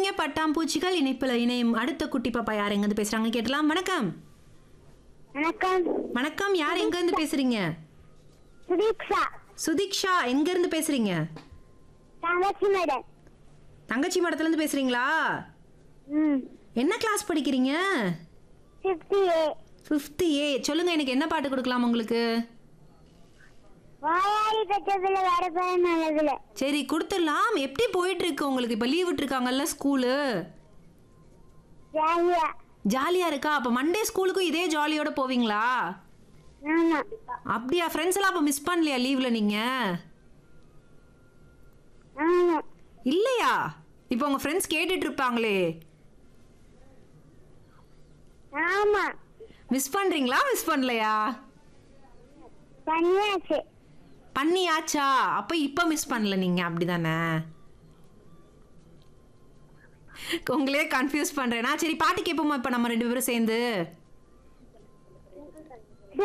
இருக்கீங்க பட்டாம்பூச்சிகள் இணைப்புல இணையும் அடுத்த குட்டி பாப்பா யார் எங்க இருந்து பேசுறாங்க கேட்டலாம் வணக்கம் வணக்கம் வணக்கம் யார் எங்க இருந்து பேசுறீங்க சுதீக்ஷா சுதீக்ஷா எங்க இருந்து பேசுறீங்க தங்கச்சி மேடம் தங்கச்சி மடத்துல இருந்து பேசுறீங்களா ம் என்ன கிளாஸ் படிக்கிறீங்க ஃபிஃப்டி ஏ ஃபிஃப்த் ஏ சொல்லுங்க எனக்கு என்ன பாட்டு கொடுக்கலாம் உங்களுக்கு வாயாடி பெற்றதுல வேற பேர் நல்லதுல சரி கொடுத்துடலாம் எப்படி போயிட்டு இருக்கு உங்களுக்கு இப்போ லீவ் விட்டுருக்காங்கல்ல ஸ்கூலு ஜாலியா ஜாலியா இருக்கா அப்போ மண்டே ஸ்கூலுக்கும் இதே ஜாலியோட போவீங்களா ஆமா அப்படியா ஃப்ரெண்ட்ஸ் எல்லாம் அப்போ மிஸ் பண்ணலையா லீவ்ல நீங்க ஆமா இல்லையா இப்போ உங்க ஃப்ரெண்ட்ஸ் கேட்டுட்டு இருப்பாங்களே ஆமா மிஸ் பண்றீங்களா மிஸ் பண்ணலையா பண்ணியாச்சு பண்ணியாச்சா அப்போ இப்போ மிஸ் பண்ணல நீங்க அப்படிதானே உங்களே கன்ஃபியூஸ் பண்றேனா சரி பாட்டு கேட்போமா இப்போ நம்ம ரெண்டு பேரும் சேர்ந்து